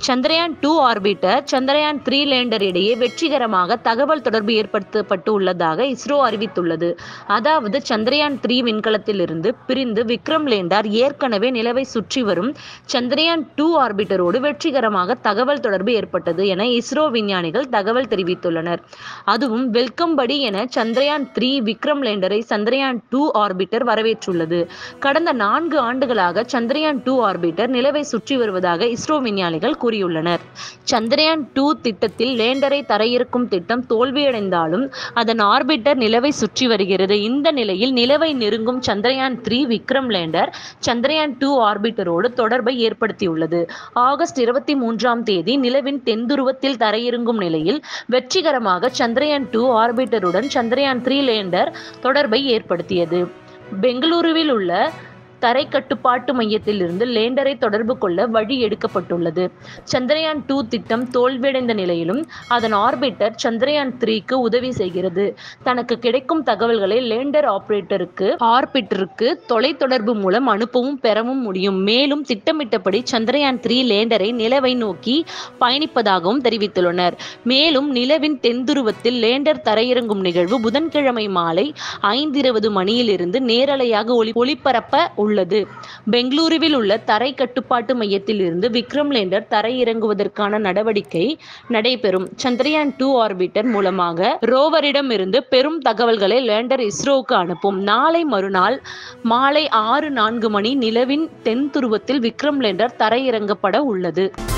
Chandrayaan two orbiter Chandrayaan three lander இடையே வெற்றிகரமாக தகவல் தொடர்பு ஏற்படுத்தப்பட்டு உள்ளதாக இஸ்ரோ அறிவித்துள்ளது அதாவது சந்திரயான் த்ரீ விண்கலத்திலிருந்து பிரிந்து விக்ரம் லேண்டர் ஏற்கனவே நிலவை சுற்றி வரும் சந்திரயான் டூ ஆர்பிட்டரோடு வெற்றிகரமாக தகவல் தொடர்பு ஏற்பட்டது என இஸ்ரோ விஞ்ஞானிகள் தகவல் தெரிவித்துள்ளனர் அதுவும் வெல்கம் படி என சந்திரயான் த்ரீ விக்ரம் லேண்டரை சந்திரயான் டூ ஆர்பிட்டர் வரவேற்றுள்ளது கடந்த நான்கு ஆண்டுகளாக சந்திரயான் டூ ஆர்பிட்டர் நிலவை சுற்றி வருவதாக இஸ்ரோ விஞ்ஞானிகள் கூறியுள்ளனர் சந்திரயான் டூ திட்டத்தில் லேண்டரை தரையிறக்கும் திட்டம் தோல்வியடைந்தாலும் அதன் ஆர்பிட்டர் நிலவை சுற்றி வருகிறது இந்த நிலையில் நிலவை நெருங்கும் Chandrayaan three Vikram lander Chandrayaan two ஆர்பிட்டரோடு தொடர்பை ஏற்படுத்தியுள்ளது ஆகஸ்ட் இருபத்தி மூன்றாம் தேதி நிலவின் தென்துருவத்தில் தரையிறங்கும் நிலையில் வெற்றிகரமாக சந்திரயான் டூ ஆர்பிட்டருடன் சந்திரயான் த்ரீ லேண்டர் தொடர்பை ஏற்படுத்தியது பெங்களூருவில் உள்ள தரை கட்டுப்பாட்டு மையத்திலிருந்து லேண்டரை தொடர்பு கொள்ள வழி எடுக்கப்பட்டுள்ளது சந்திரயான் டூ திட்டம் தோல்வியடைந்த நிலையிலும் அதன் ஆர்பிட்டர் சந்திரயான் த்ரீக்கு உதவி செய்கிறது தனக்கு கிடைக்கும் தகவல்களை லேண்டர் ஆபரேட்டருக்கு ஆர்பிட்டருக்கு தொலைத்தொடர்பு மூலம் அனுப்பவும் பெறவும் முடியும் மேலும் திட்டமிட்டபடி சந்திரயான் த்ரீ லேண்டரை நிலவை நோக்கி பயணிப்பதாகவும் தெரிவித்துள்ளனர் மேலும் நிலவின் தென்துருவத்தில் லேண்டர் தரையிறங்கும் நிகழ்வு புதன்கிழமை மாலை ஐந்து இருபது மணியிலிருந்து நேரலையாக ஒளி ஒளிபரப்ப உள்ளது பெங்களூருவில் உள்ள தரை கட்டுப்பாட்டு மையத்தில் இருந்து விக்ரம் லேண்டர் தரையிறங்குவதற்கான நடவடிக்கை நடைபெறும் சந்திரயான் டூ ஆர்பிட்டர் மூலமாக ரோவரிடம் இருந்து பெரும் தகவல்களை லேண்டர் இஸ்ரோவுக்கு அனுப்பும் நாளை மறுநாள் மாலை ஆறு நான்கு மணி நிலவின் தென் துருவத்தில் விக்ரம் லேண்டர் தரையிறங்கப்பட உள்ளது